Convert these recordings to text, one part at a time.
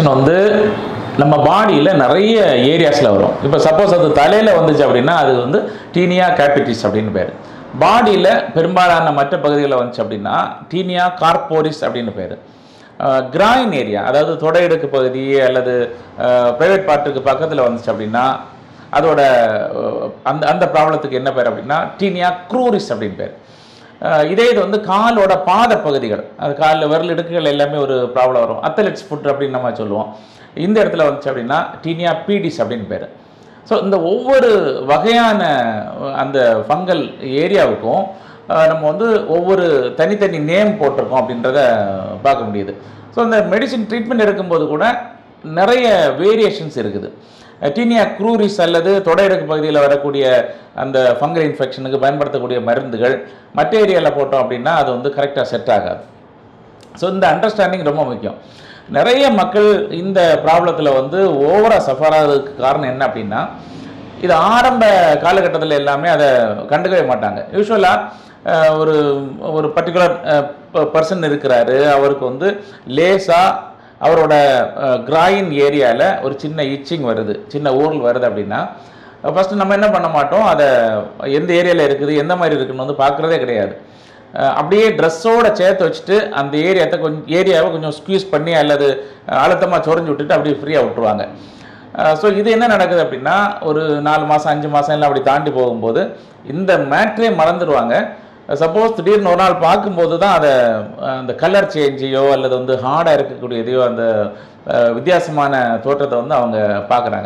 infection வந்து நம்ம பாடியில் நிறைய ஏரியாஸில் வரும் இப்போ சப்போஸ் அது தலையில் வந்துச்சு அப்படின்னா அது வந்து டீனியா கேபிட்டிஸ் அப்படின்னு பேர் பாடியில் பெரும்பாலான மற்ற பகுதிகளில் வந்துச்சு அப்படின்னா டீனியா கார்போரிஸ் அப்படின்னு பேர் கிராயின் ஏரியா அதாவது தொடையடுக்கு பகுதி அல்லது ப்ரைவேட் பார்ட்டுக்கு பக்கத்தில் வந்துச்சு அப்படின்னா அதோட அஹ், அந்த அந்த ப்ராப்ளத்துக்கு என்ன பேர் அப்படின்னா டீனியா க்ரூரிஸ் அப்படின்னு பேர் அஹ், இதே இது வந்து காலோட பாத பகுதிகள் அது காலில் விரல் இடுக்குகள் எல்லாமே ஒரு ப்ராப்ளம் வரும் அத்தலெட்ஸ் ஃபுட் அப்படின்னு நம்ம சொல்லுவோம் இந்த இடத்துல வந்துச்சு அப்படின்னா டீனியா பீடிஸ் அப்படின்னு பேர் ஸோ இந்த ஒவ்வொரு வகையான அஹ், அந்த ஃபங்கல் ஏரியாவுக்கும் அஹ், நம்ம வந்து ஒவ்வொரு தனித்தனி நேம் போட்டிருக்கோம் அப்படின்றத பார்க்க முடியுது ஸோ இந்த மெடிசின் ட்ரீட்மெண்ட் எடுக்கும்போது கூட நிறைய வேரியேஷன்ஸ் இருக்குது டீனியா க்ரூரிஸ் அல்லது தொடையடுக்கு பகுதியில் வரக்கூடிய அந்த ஃபங்கல் இன்ஃபெக்ஷனுக்கு பயன்படுத்தக்கூடிய மருந்துகள் மற்ற ஏரியாவில் போட்டோம் அப்படின்னா அது வந்து கரெக்டாக செட் ஆகாது ஸோ இந்த அண்டர்ஸ்டாண்டிங் ரொம்ப முக்கியம் நிறைய மக்கள் இந்த ப்ராப்ளத்தில் வந்து ஓவராக சஃபர் ஆகிறதுக்கு காரணம் என்ன அப்படின்னா இது ஆரம்ப காலகட்டத்தில் எல்லாமே அதை கண்டுக்கவே மாட்டாங்க யூஸ்வலாக ஒரு ஒரு பர்டிகுலர் பர்சன் இருக்கிறாரு அவருக்கு வந்து லேசாக அவரோட கிராயின் ஏரியாவில் ஒரு சின்ன இச்சிங் வருது சின்ன ஊரல் வருது அப்படின்னா ஃபஸ்ட்டு நம்ம என்ன பண்ண மாட்டோம் அதை எந்த ஏரியாவில் இருக்குது எந்த மாதிரி இருக்குன்னு வந்து பார்க்குறதே கிடையாது அஹ் அப்படியே ட்ரெஸ்ஸோட சேர்த்து வச்சுட்டு அந்த ஏரியாத்தை கொஞ்சம் ஏரியாவை கொஞ்சம் ஸ்க்யூஸ் பண்ணி அல்லது அழுத்தமாக சொரிஞ்சு விட்டுட்டு அப்படியே ஃப்ரீயாக விட்டுருவாங்க ஸோ இது என்ன நடக்குது அப்படின்னா ஒரு நாலு மாதம் அஞ்சு மாதம் எல்லாம் அப்படி தாண்டி போகும்போது இந்த மேட்ரே மறந்துடுவாங்க சப்போஸ் திடீர்னு ஒரு நாள் பார்க்கும்போது தான் அதை அஹ், அந்த கலர் சேஞ்சையோ அல்லது வந்து ஹார்டாக இருக்கக்கூடியதையோ அந்த அஹ், வித்தியாசமான தோற்றத்தை வந்து அவங்க பார்க்குறாங்க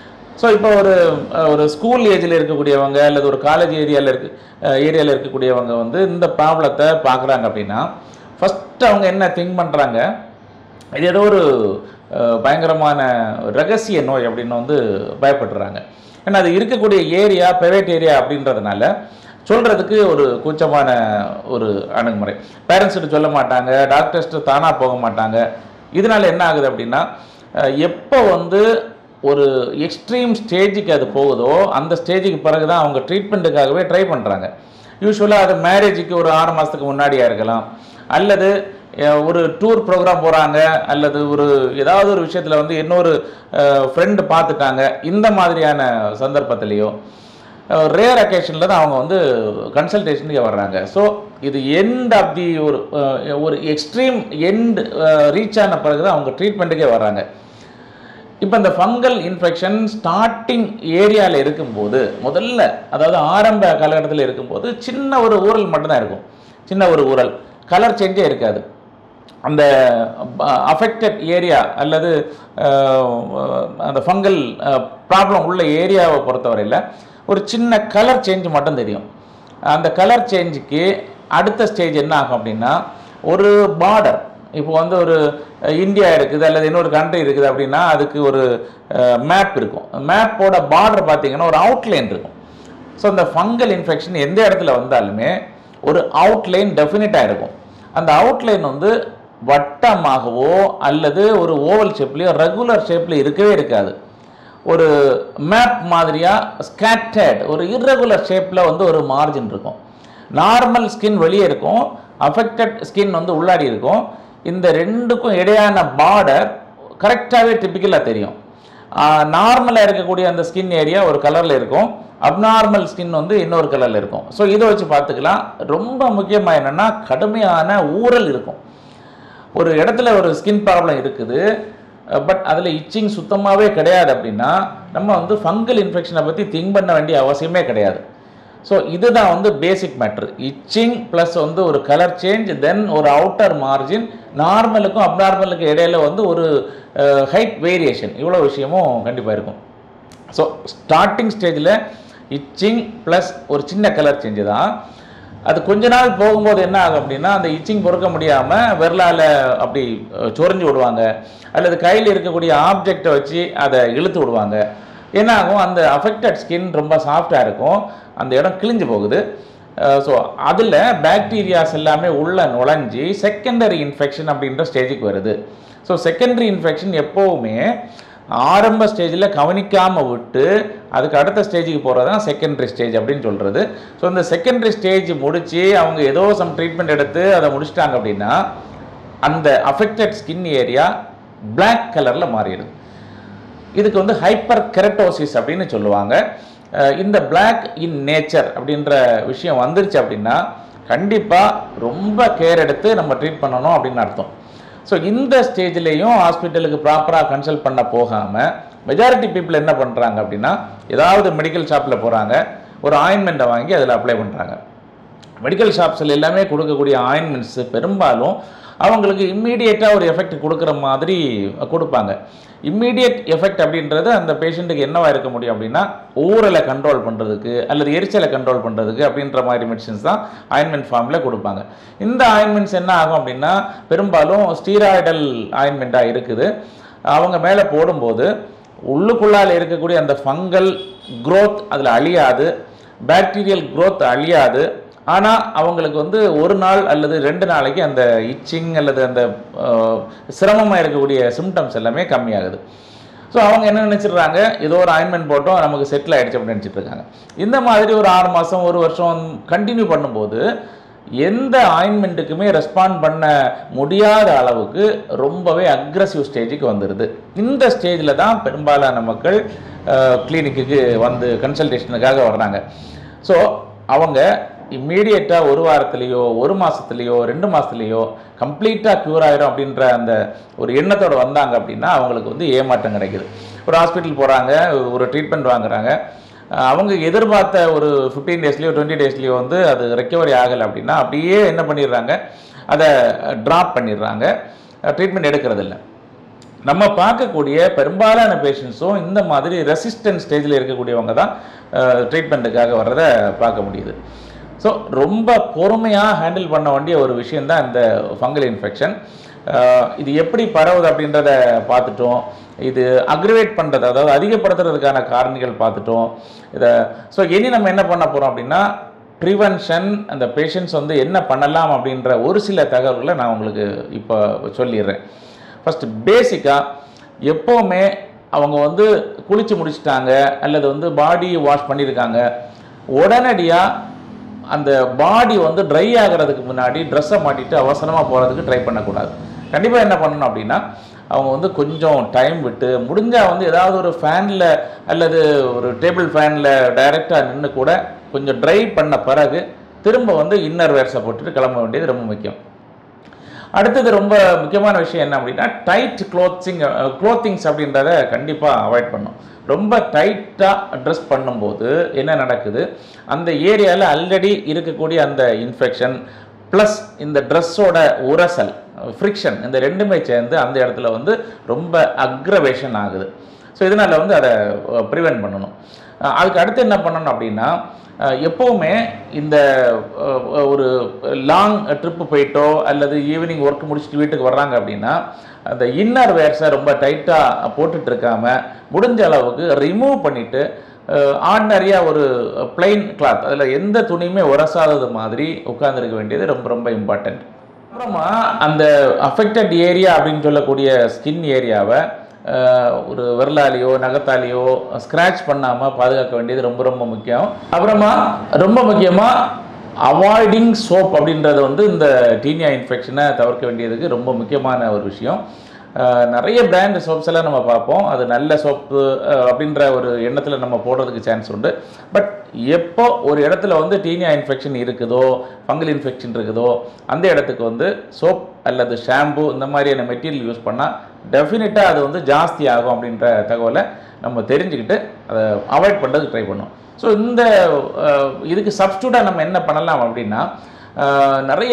ஸோ இப்போ ஒரு அஹ், ஒரு ஸ்கூல் ஏஜில் இருக்கக்கூடியவங்க அல்லது ஒரு காலேஜ் ஏரியாவில் இருக்கு ஏரியாவில் இருக்கக்கூடியவங்க வந்து இந்த ப்ராப்ளத்தை பார்க்குறாங்க அப்படின்னா ஃபஸ்ட்டு அவங்க என்ன திங்க் பண்ணுறாங்க இது ஏதோ ஒரு அஹ், பயங்கரமான ரகசிய நோய் அப்படின்னு வந்து பயப்படுறாங்க ஏன்னா அது இருக்கக்கூடிய ஏரியா ப்ரைவேட் ஏரியா அப்படின்றதுனால சொல்கிறதுக்கு ஒரு கூச்சமான ஒரு அணுகுமுறை பேரண்ட்ஸ்கிட்ட சொல்ல மாட்டாங்க டாக்டர்ஸ்ட்டு தானாக போக மாட்டாங்க இதனால் என்ன ஆகுது அப்படின்னா அஹ், எப்போ வந்து ஒரு எக்ஸ்ட்ரீம் ஸ்டேஜுக்கு அது போகுதோ அந்த ஸ்டேஜுக்கு பிறகு தான் அவங்க ட்ரீட்மெண்ட்டுக்காகவே ட்ரை பண்ணுறாங்க யூஸ்வலாக அது மேரேஜுக்கு ஒரு ஆறு மாதத்துக்கு முன்னாடியாக இருக்கலாம் அல்லது அஹ், ஒரு டூர் ப்ரோக்ராம் போகிறாங்க அல்லது ஒரு ஏதாவது ஒரு விஷயத்தில் வந்து இன்னொரு ஃப்ரெண்டு பார்த்துட்டாங்க இந்த மாதிரியான சந்தர்ப்பத்திலையோ ரேர் அக்கேஷனில் தான் அவங்க வந்து கன்சல்டேஷனுக்கு வர்றாங்க ஸோ இது எண்ட் ஆஃப் தி ஒரு அஹ், ஒரு எக்ஸ்ட்ரீம் எண்ட் ரீச் ஆன பிறகு தான் அவங்க ட்ரீட்மெண்ட்டுக்கே வர்றாங்க இப்போ இந்த ஃபங்கல் இன்ஃபெக்ஷன் ஸ்டார்டிங் ஏரியாவில் இருக்கும்போது முதல்ல அதாவது ஆரம்ப காலகட்டத்தில் இருக்கும்போது சின்ன ஒரு ஊரல் மட்டும்தான் இருக்கும் சின்ன ஒரு ஊரல் கலர் சேஞ்சே இருக்காது அந்த அஃபெக்டட் ஏரியா அல்லது அஹ், அந்த ஃபங்கல் ப்ராப்ளம் உள்ள ஏரியாவை பொறுத்தவரையில் ஒரு சின்ன கலர் சேஞ்ச் மட்டும் தெரியும் அந்த கலர் சேஞ்சுக்கு அடுத்த ஸ்டேஜ் என்ன ஆகும் அப்படின்னா ஒரு பார்டர் இப்போ வந்து ஒரு அஹ், இந்தியா இருக்குது அல்லது இன்னொரு கண்ட்ரி இருக்குது அப்படின்னா அதுக்கு ஒரு மேப் இருக்கும் மேப்போட பார்டர் பார்த்தீங்கன்னா ஒரு அவுட்லைன் இருக்கும் ஸோ இந்த ஃபங்கல் இன்ஃபெக்ஷன் எந்த இடத்துல வந்தாலுமே ஒரு அவுட்லைன் டெஃபினட்டாக இருக்கும் அந்த அவுட்லைன் வந்து வட்டமாகவோ அல்லது ஒரு ஓவல் ஷேப்லேயோ ரெகுலர் ஷேப்பில் இருக்கவே இருக்காது ஒரு மேப் மாதிரியாக ஸ்கேட்டர்ட் ஒரு irregular ஷேப்பில் வந்து ஒரு மார்ஜின் இருக்கும் நார்மல் ஸ்கின் வெளியே இருக்கும் அஃபெக்டட் ஸ்கின் வந்து உள்ளாடி இருக்கும் இந்த ரெண்டுக்கும் இடையான பார்டர் கரெக்டாகவே டிப்பிக்கலாக தெரியும் நார்மலாக இருக்கக்கூடிய அந்த ஸ்கின் ஏரியா ஒரு கலரில் இருக்கும் அப்நார்மல் ஸ்கின் வந்து இன்னொரு கலரில் இருக்கும் ஸோ இதை வச்சு பார்த்துக்கலாம் ரொம்ப முக்கியமாக என்னென்னா கடுமையான ஊறல் இருக்கும் ஒரு இடத்துல ஒரு ஸ்கின் ப்ராப்ளம் இருக்குது பட் அதில் இச்சிங் சுத்தமாகவே கிடையாது அப்படின்னா நம்ம வந்து ஃபங்கல் இன்ஃபெக்ஷனை பற்றி திங்க் பண்ண வேண்டிய அவசியமே கிடையாது ஸோ இதுதான் வந்து பேசிக் மேட்ரு இச்சிங் ப்ளஸ் வந்து ஒரு கலர் சேஞ்ச் தென் ஒரு அவுட்டர் மார்ஜின் நார்மலுக்கும் அப்நார்மலுக்கும் இடையில வந்து ஒரு ஹைட் வேரியேஷன் இவ்வளோ விஷயமும் கண்டிப்பாக இருக்கும் ஸோ ஸ்டார்டிங் ஸ்டேஜில் இச்சிங் ப்ளஸ் ஒரு சின்ன கலர் சேஞ்சு தான் அது கொஞ்ச நாள் போகும்போது என்ன ஆகும் அப்படின்னா அந்த இச்சிங் பொறுக்க முடியாமல் விரலால் அப்படி அஹ், சொரிஞ்சு விடுவாங்க அல்லது கையில் இருக்கக்கூடிய ஆப்ஜெக்டை வச்சு அதை இழுத்து விடுவாங்க என்ன ஆகும் அந்த அஃபெக்டட் ஸ்கின் ரொம்ப சாஃப்டாக இருக்கும் அந்த இடம் கிழிஞ்சு போகுது ஸோ அதில் பாக்டீரியாஸ் எல்லாமே உள்ள நுழைஞ்சி செகண்டரி இன்ஃபெக்ஷன் அப்படின்ற ஸ்டேஜுக்கு வருது ஸோ செகண்டரி இன்ஃபெக்ஷன் எப்போவுமே ஆரம்ப ஸ்டேஜில் கவனிக்காமல் விட்டு அதுக்கு அடுத்த ஸ்டேஜுக்கு போகிறது தான் செகண்டரி ஸ்டேஜ் அப்படின்னு சொல்கிறது ஸோ இந்த செகண்டரி ஸ்டேஜ் முடித்து அவங்க ஏதோ சம் ட்ரீட்மெண்ட் எடுத்து அதை முடிச்சிட்டாங்க அப்படின்னா அந்த அஃபெக்டட் ஸ்கின் ஏரியா Black கலரில் மாறிடுது இதுக்கு வந்து ஹைப்பர் கெரட்டோசிஸ் அப்படின்னு சொல்லுவாங்க அஹ் இந்த Black இன் நேச்சர் அப்படின்ற விஷயம் வந்துருச்சு அப்படின்னா கண்டிப்பாக ரொம்ப கேர் எடுத்து நம்ம ட்ரீட் பண்ணணும் அப்படின்னு அர்த்தம் ஸோ இந்த ஸ்டேஜ்லேயும் ஹாஸ்பிட்டலுக்கு ப்ராப்பராக கன்சல்ட் பண்ண போகாமல் மெஜாரிட்டி பீப்புள் என்ன பண்ணுறாங்க அப்படின்னா ஏதாவது மெடிக்கல் ஷாப்பில் போகிறாங்க ஒரு ஆயின்மெண்ட்டை வாங்கி அதில் அப்ளை பண்ணுறாங்க மெடிக்கல் ஷாப்ஸில் எல்லாமே கொடுக்கக்கூடிய ஆயின்மெண்ட்ஸு பெரும்பாலும் அவங்களுக்கு இம்மீடியட்டாக ஒரு எஃபெக்ட் கொடுக்குற மாதிரி கொடுப்பாங்க இம்மீடியட் எஃபெக்ட் அப்படின்றது அந்த பேஷண்ட்டுக்கு என்னவா இருக்க முடியும் அப்படின்னா ஊரலை கண்ட்ரோல் பண்ணுறதுக்கு அல்லது எரிச்சலை கண்ட்ரோல் பண்ணுறதுக்கு அப்படின்ற மாதிரி மெடிசின்ஸ் தான் ஆயின்மெண்ட் ஃபார்மில் கொடுப்பாங்க இந்த ஆயின்மெண்ட்ஸ் என்ன ஆகும் அப்படின்னா பெரும்பாலும் ஸ்டீராய்டல் ஆயின்மெண்ட்டாக இருக்குது அவங்க மேலே போடும்போது உள்ளுக்குள்ளால் இருக்கக்கூடிய அந்த ஃபங்கல் growth அதில் அழியாது பாக்டீரியல் growth அழியாது ஆனால் அவங்களுக்கு வந்து ஒரு நாள் அல்லது ரெண்டு நாளைக்கு அந்த இச்சிங் அல்லது அந்த சிரமமாக இருக்கக்கூடிய சிம்டம்ஸ் எல்லாமே கம்மியாகுது ஸோ அவங்க என்ன நினச்சிடுறாங்க ஏதோ ஒரு ஆயின்மெண்ட் போட்டோம் நமக்கு செட்டில் ஆயிடுச்சு அப்படின்னு நினச்சிட்டு இருக்காங்க இந்த மாதிரி ஒரு ஆறு மாதம் ஒரு வருஷம் கண்டினியூ பண்ணும்போது எந்த ஆயின்மெண்ட்டுக்குமே ரெஸ்பாண்ட் பண்ண முடியாத அளவுக்கு ரொம்பவே அக்ரஸிவ் ஸ்டேஜுக்கு வந்துடுது இந்த ஸ்டேஜில் தான் பெரும்பாலான மக்கள் கிளினிக்கு வந்து கன்சல்டேஷனுக்காக வர்றாங்க ஸோ அவங்க இம்மீடியட்டாக ஒரு வாரத்துலேயோ ஒரு மாதத்துலேயோ ரெண்டு மாதத்துலேயோ கம்ப்ளீட்டாக க்யூர் ஆயிரும் அப்படின்ற அந்த ஒரு எண்ணத்தோடு வந்தாங்க அப்படின்னா அவங்களுக்கு வந்து ஏமாற்றம் கிடைக்குது ஒரு ஹாஸ்பிட்டல் போகிறாங்க ஒரு ட்ரீட்மெண்ட் வாங்குறாங்க அஹ் அவங்க எதிர்பார்த்த ஒரு ஃபிஃப்டீன் டேஸ்லேயோ டுவெண்ட்டி டேஸ்லேயோ வந்து அது ரெக்கவரி ஆகலை அப்படின்னா அப்படியே என்ன பண்ணிடுறாங்க அதை ட்ராப் பண்ணிடுறாங்க ட்ரீட்மெண்ட் எடுக்கிறதில்ல நம்ம பார்க்கக்கூடிய பெரும்பாலான பேஷண்ட்ஸும் இந்த மாதிரி ரெசிஸ்டன்ட் ஸ்டேஜில் இருக்கக்கூடியவங்க தான் ட்ரீட்மெண்ட்டுக்காக வர்றதை பார்க்க முடியுது ஸோ ரொம்ப பொறுமையாக ஹேண்டில் பண்ண வேண்டிய ஒரு விஷயந்தான் இந்த ஃபங்கல் இன்ஃபெக்ஷன் இது எப்படி பரவுது அப்படின்றத பார்த்துட்டோம் இது அக்ரிவேட் பண்ணுறது அதாவது அதிகப்படுத்துறதுக்கான காரணிகள் பார்த்துட்டோம் இதை ஸோ இனி நம்ம என்ன பண்ண போகிறோம் அப்படின்னா ப்ரிவென்ஷன் அந்த பேஷண்ட்ஸ் வந்து என்ன பண்ணலாம் அப்படின்ற ஒரு சில தகவல்களை நான் உங்களுக்கு இப்போ சொல்லிடுறேன் ஃபஸ்ட்டு பேசிக்காக எப்போவுமே அவங்க வந்து குளிச்சு முடிச்சிட்டாங்க அல்லது வந்து பாடி வாஷ் பண்ணியிருக்காங்க உடனடியாக அந்த பாடி வந்து ட்ரை ஆகிறதுக்கு முன்னாடி ட்ரெஸ்ஸை மாட்டிட்டு அவசரமாக போகிறதுக்கு ட்ரை பண்ணக்கூடாது கண்டிப்பாக என்ன பண்ணணும் அப்படின்னா அவங்க வந்து கொஞ்சம் டைம் விட்டு முடிஞ்சால் வந்து ஏதாவது ஒரு ஃபேனில் அல்லது ஒரு டேபிள் ஃபேனில் டைரெக்டாக நின்று கூட கொஞ்சம் ட்ரை பண்ண பிறகு திரும்ப வந்து இன்னர் வேர்ஸை போட்டுட்டு கிளம்ப வேண்டியது ரொம்ப முக்கியம் அடுத்தது ரொம்ப முக்கியமான விஷயம் என்ன அப்படின்னா டைட் க்ளோத்ஸிங் க்ளோத்திங்ஸ் அப்படின்றத கண்டிப்பாக அவாய்ட் பண்ணும் ரொம்ப டைட்டாக ட்ரெஸ் பண்ணும்போது என்ன நடக்குது அந்த ஏரியாவில் ஆல்ரெடி இருக்கக்கூடிய அந்த இன்ஃபெக்ஷன் ப்ளஸ் இந்த ட்ரெஸ்ஸோட உரசல் ஃப்ரிக்ஷன் இந்த ரெண்டுமே சேர்ந்து அந்த இடத்துல வந்து ரொம்ப அக்ரவேஷன் ஆகுது ஸோ இதனால் வந்து அதை ப்ரிவென்ட் பண்ணணும் அஹ் அதுக்கு அடுத்து என்ன பண்ணணும் அப்படின்னா அஹ் எப்போவுமே இந்த அஹ், ஒரு லாங் ட்ரிப்பு போயிட்டோ அல்லது ஈவினிங் ஒர்க் முடிச்சுட்டு வீட்டுக்கு வர்றாங்க அப்படின்னா அந்த இன்னர் வேர்ஸை ரொம்ப டைட்டாக போட்டுட்டு இருக்காம முடிஞ்ச அளவுக்கு ரிமூவ் பண்ணிவிட்டு ஆர்டினரியாக ஒரு பிளைன் கிளாத் அதில் எந்த துணியுமே உரசாதது மாதிரி உட்கார்ந்திருக்க வேண்டியது ரொம்ப ரொம்ப இம்பார்ட்டண்ட் அப்புறமா அந்த அஃபெக்டட் ஏரியா அப்படின்னு சொல்லக்கூடிய ஸ்கின் ஏரியாவை ஒரு விரலாலேயோ நகத்தாலேயோ ஸ்க்ராட்ச் பண்ணாமல் பாதுகாக்க வேண்டியது ரொம்ப ரொம்ப முக்கியம் அப்புறமா ரொம்ப முக்கியமாக அவாய்டிங் சோப் அப்படின்றது வந்து இந்த டீனியா இன்ஃபெக்ஷனை தவிர்க்க வேண்டியதுக்கு ரொம்ப முக்கியமான ஒரு விஷயம் அஹ் நிறைய பிராண்ட் சோப்ஸ் எல்லாம் நம்ம பார்ப்போம் அது நல்ல சோப்பு அப்படின்ற ஒரு எண்ணத்தில் நம்ம போடுறதுக்கு சான்ஸ் உண்டு பட் எப்போ ஒரு இடத்துல வந்து டீனியா இன்ஃபெக்ஷன் இருக்குதோ ஃபங்கல் இன்ஃபெக்ஷன் இருக்குதோ அந்த இடத்துக்கு வந்து சோப் அல்லது ஷாம்பு இந்த மாதிரியான மெட்டீரியல் யூஸ் பண்ணால் டெஃபினட்டாக அது வந்து ஜாஸ்தி ஆகும் அப்படின்ற தகவலை நம்ம தெரிஞ்சுக்கிட்டு அதை அவாய்ட் பண்ணுறதுக்கு ட்ரை பண்ணோம் ஸோ இந்த அஹ், இதுக்கு சப்ஸ்டியூட்டாக நம்ம என்ன பண்ணலாம் அப்படின்னா அஹ், நிறைய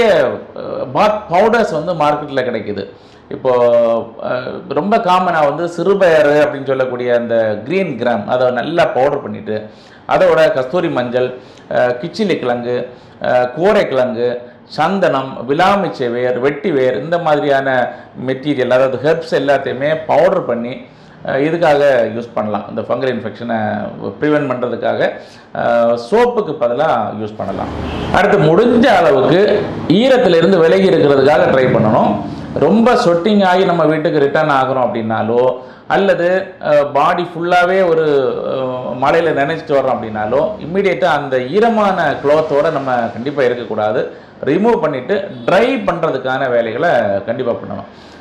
பாத் பவுடர்ஸ் வந்து மார்க்கெட்டில் கிடைக்குது இப்போ அஹ், ரொம்ப காமனாக வந்து சிறுபயறு அப்படின்னு சொல்லக்கூடிய அந்த க்ரீன் கிராம் அதை நல்லா பவுடர் பண்ணிவிட்டு அதோட கஸ்தூரி மஞ்சள் அஹ், கிச்சிலி கிழங்கு அஹ், கோரைக்கிழங்கு சந்தனம் விலாமிச்சை வேர் வெட்டி வேர் இந்த மாதிரியான மெட்டீரியல் அதாவது ஹெர்ப்ஸ் எல்லாத்தையுமே பவுடர் பண்ணி அஹ், இதுக்காக யூஸ் பண்ணலாம் இந்த ஃபங்கல் இன்ஃபெக்ஷனை ப்ரிவென்ட் பண்ணுறதுக்காக சோப்புக்கு பதிலாக யூஸ் பண்ணலாம் அடுத்து முடிஞ்ச அளவுக்கு ஈரத்திலிருந்து விலகி இருக்கிறதுக்காக ட்ரை பண்ணணும் ரொம்ப சொட்டிங் ஆகி நம்ம வீட்டுக்கு ரிட்டர்ன் ஆகிறோம் அப்படின்னாலோ அல்லது பாடி ஃபுல்லாகவே ஒரு மழையில் நினைச்சிட்டு வர்றோம் அப்படின்னாலோ இம்மிடியேட்டாக அந்த ஈரமான க்ளோத்தோட நம்ம கண்டிப்பாக இருக்கக்கூடாது ரிமூவ் பண்ணிவிட்டு ட்ரை பண்ணுறதுக்கான வேலைகளை கண்டிப்பாக பண்ணணும்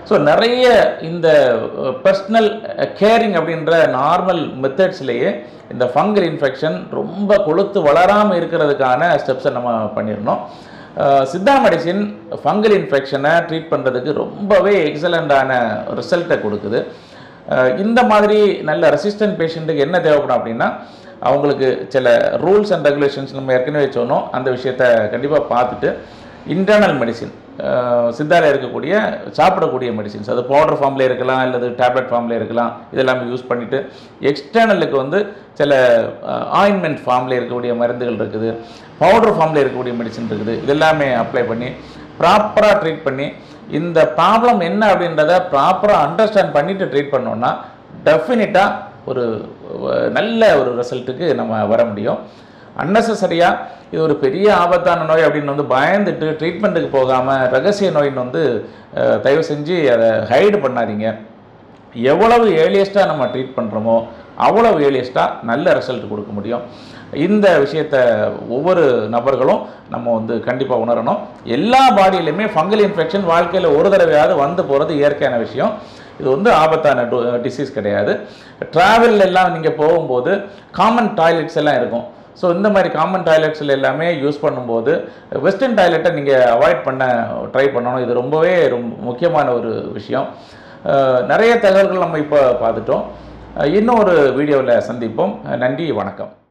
ஸோ நிறைய இந்த பர்சனல் கேரிங் அப்படின்ற நார்மல் மெத்தட்ஸ்லேயே இந்த ஃபங்கல் இன்ஃபெக்ஷன் ரொம்ப கொழுத்து வளராமல் இருக்கிறதுக்கான ஸ்டெப்ஸை நம்ம பண்ணிடணும் அஹ் சித்தா மெடிசின் ஃபங்கல் இன்ஃபெக்ஷனை ட்ரீட் பண்ணுறதுக்கு ரொம்பவே எக்ஸலண்ட்டான ரிசல்ட்டை கொடுக்குது அஹ் இந்த மாதிரி நல்ல ரெசிஸ்டன்ட் பேஷண்ட்டுக்கு என்ன தேவைப்படும் அப்படின்னா அவங்களுக்கு சில ரூல்ஸ் அண்ட் ரெகுலேஷன்ஸ் நம்ம ஏற்கனவே சொன்னோம் அந்த விஷயத்தை கண்டிப்பாக பார்த்துட்டு இன்டர்னல் மெடிசின் சித்தால இருக்கக்கூடிய சாப்பிடக்கூடிய மெடிசின்ஸ் அது பவுடர் ஃபார்மில் இருக்கலாம் அல்லது டேப்லெட் ஃபார்மில் இருக்கலாம் இதெல்லாம் யூஸ் பண்ணிவிட்டு எக்ஸ்டர்னலுக்கு வந்து சில ஆயின்மெண்ட் ஃபார்மில் இருக்கக்கூடிய மருந்துகள் இருக்குது பவுடர் ஃபார்மில் இருக்கக்கூடிய மெடிசின் இருக்குது இதெல்லாமே அப்ளை பண்ணி ப்ராப்பராக ட்ரீட் பண்ணி இந்த ப்ராப்ளம் என்ன அப்படின்றத ப்ராப்பராக அண்டர்ஸ்டாண்ட் பண்ணிட்டு ட்ரீட் பண்ணோம்னா டெஃபினட்டாக ஒரு அஹ், நல்ல ஒரு ரிசல்ட்டுக்கு நம்ம வர முடியும் அன்னெசரியாக இது ஒரு பெரிய ஆபத்தான நோய் அப்படின்னு வந்து பயந்துட்டு ட்ரீட்மெண்ட்டுக்கு போகாமல் ரகசிய நோயின்னு வந்து அஹ், தயவு செஞ்சு அதை ஹைடு பண்ணாதீங்க எவ்வளவு ஏர்லியஸ்ட்டாக நம்ம ட்ரீட் பண்ணுறோமோ அவ்வளவு ஏர்லியஸ்ட்டாக நல்ல ரிசல்ட் கொடுக்க முடியும் இந்த விஷயத்தை ஒவ்வொரு நபர்களும் நம்ம வந்து கண்டிப்பாக உணரணும் எல்லா பாடியிலையுமே ஃபங்கல் இன்ஃபெக்ஷன் வாழ்க்கையில் ஒரு தடவையாவது வந்து போகிறது இயற்கையான விஷயம் இது வந்து ஆபத்தான டிசீஸ் கிடையாது ட்ராவல் எல்லாம் நீங்கள் போகும்போது காமன் டாய்லெட்ஸ் எல்லாம் இருக்கும் ஸோ இந்த மாதிரி காமன் டாய்லெட்ஸில் எல்லாமே யூஸ் பண்ணும்போது வெஸ்டர்ன் டாய்லெட்டை நீங்கள் அவாய்ட் பண்ண ட்ரை பண்ணணும் இது ரொம்பவே ரொம்ப முக்கியமான ஒரு விஷயம் அஹ் நிறைய தகவல்கள் நம்ம இப்போ பார்த்துட்டோம் அஹ் இன்னும் ஒரு வீடியோவில் சந்திப்போம் நன்றி வணக்கம்